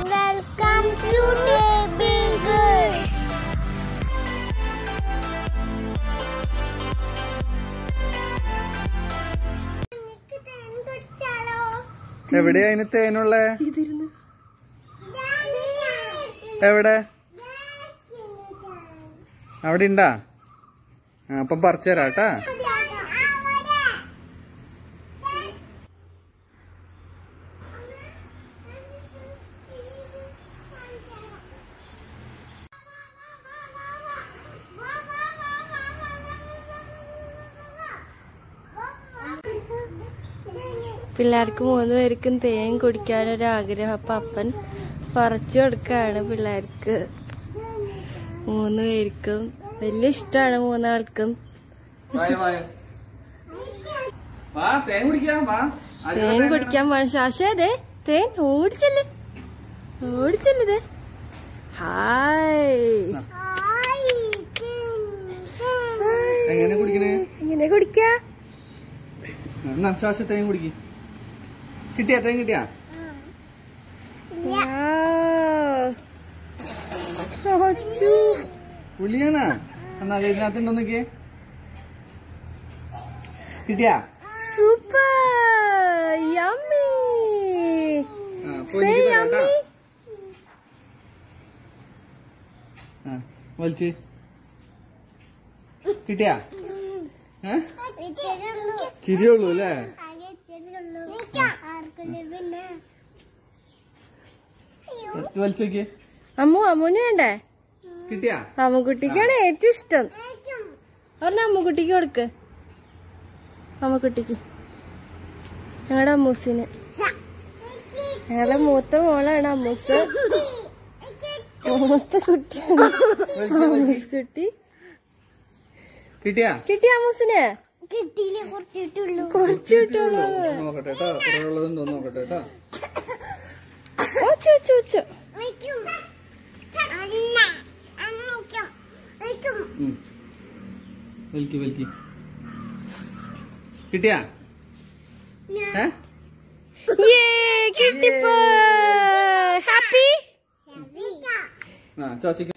Welcome to Neighboring Girls. എവിടെയാ അതിന് തേനുള്ളേ എവിടെ അവിടെ ഉണ്ടാ ആ അപ്പം പറിച്ചു തരാം കേട്ടാ പിള്ളേർക്ക് മൂന്ന് പേർക്കും തേൻ കുടിക്കാനൊരു ആഗ്രഹം അപ്പൊ അപ്പൻ പറിച്ചു കൊടുക്കാണ് പിള്ളേർക്ക് മൂന്ന് പേർക്കും വലിയ ഇഷ്ടമാണ് മൂന്നാൾക്കും വാ തേൻ കുടിക്കാം വാ തേൻ കുടിക്കാൻ പോകാൻ ശാശേ അതെ തേൻ ഓടിച്ചല്ലേ ഓടിച്ചല്ലേ ഹായ് എങ്ങനെ കുടിക്കണേ ഇങ്ങനെ കുടിക്കാ എന്നാ ശ്വാസ തേൻ കുടിക്ക് കിട്ടിയാ തേൻ കിട്ടിയാ പുളിയാണാ എന്നാ ഇതിനകത്തുണ്ടോ നോക്കിയേ കിട്ടിയാ സൂപ്പർ യമ്മി ആ, അപ്പൊ എനിക്ക് തരാം കേട്ടാ. ആ, വലിച്ച് കിട്ടിയാ ഏ ചിരിയുള്ളൂ അല്ലേ എടുത്ത് വലിച്ചു നോക്കിയേ അമ്മു അമ്മുന് വേണ്ടേ കിട്ടിയാ അമ്മുക്കുട്ടിക്കാണ് ഏറ്റവും ഇഷ്ടം പറഞ്ഞ അമ്മുക്കുട്ടിക്ക് കൊടുക്ക് അമ്മുക്കുട്ടിക്ക് ഞങ്ങളുടെ അമ്മൂസിന് ഞങ്ങളുടെ മൂത്ത മോളാണ് അമ്മൂസ് മൂത്ത കുട്ടിയാണ് അമ്മൂസ് കുട്ടി കിട്ടിയാ കിട്ടി അമ്മൂസിന് കിട്ടിയില്ല കുറച്ചിട്ടുള്ളൂ കുറച്ച് കിട്ടുള്ളൂ നോക്കട്ടെ കേട്ടോ കുറെ ഉള്ളതുണ്ടോ നോക്കട്ടെ കേട്ടോ ഓച്ചു ഓച്ചു ഓച്ചു വയ്ക്കും അണ്ണ അമ്മയ്ക്കും വയ്ക്കും ഉം. വലിക്ക് വലിക്ക് കിട്ടിയാ ഏ ഏ കിട്ടിപ്പോ ഹാപ്പി ആ ചോച്ചയ്ക്ക്